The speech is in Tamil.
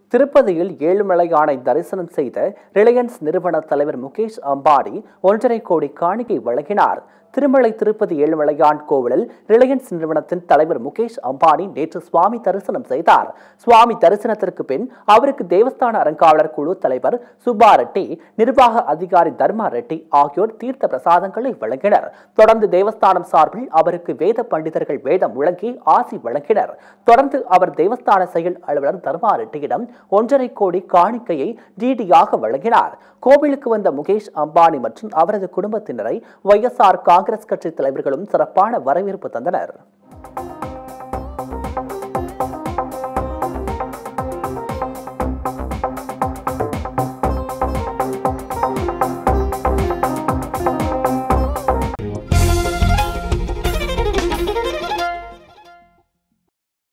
திருப்பதியில் ஏழுமலையானை தரிசனம் செய்த ரிலையன்ஸ் நிறுவன தலைவர் முகேஷ் அம்பானி ஒன்றரை கோடி காணிக்கை வழங்கினார் திருமலை திருப்பதி ஏழுமலையான் கோவிலில் ரிலையன்ஸ் நிறுவனத்தின் தலைவர் முகேஷ் அம்பானி நேற்று சுவாமி தரிசனம் செய்தார் சுவாமி தரிசனத்திற்கு பின் அவருக்கு தேவஸ்தான அறங்காவலர் குழு தலைவர் சுப்பா ரெட்டி நிர்வாக அதிகாரி தர்மா ரெட்டி ஆகியோர் தீர்த்த பிரசாதங்களை வழங்கினர் தொடர்ந்து தேவஸ்தானம் சார்பில் அவருக்கு வேத பண்டிதர்கள் வேதம் முழங்கி ஆசி வழங்கினர் தொடர்ந்து அவர் தேவஸ்தான செயல் அலுவலர் தர்மா ரெட்டியிடம் ஒன்றரை கோடி காணிக்கையை டிடியாக வழங்கினார் கோவிலுக்கு வந்த முகேஷ் அம்பானி மற்றும் அவரது குடும்பத்தினரை ஒய்எஸ்ஆர் காங்கிரஸ் கட்சி தலைவர்களும் சிறப்பான வரவேற்பு தந்தனர்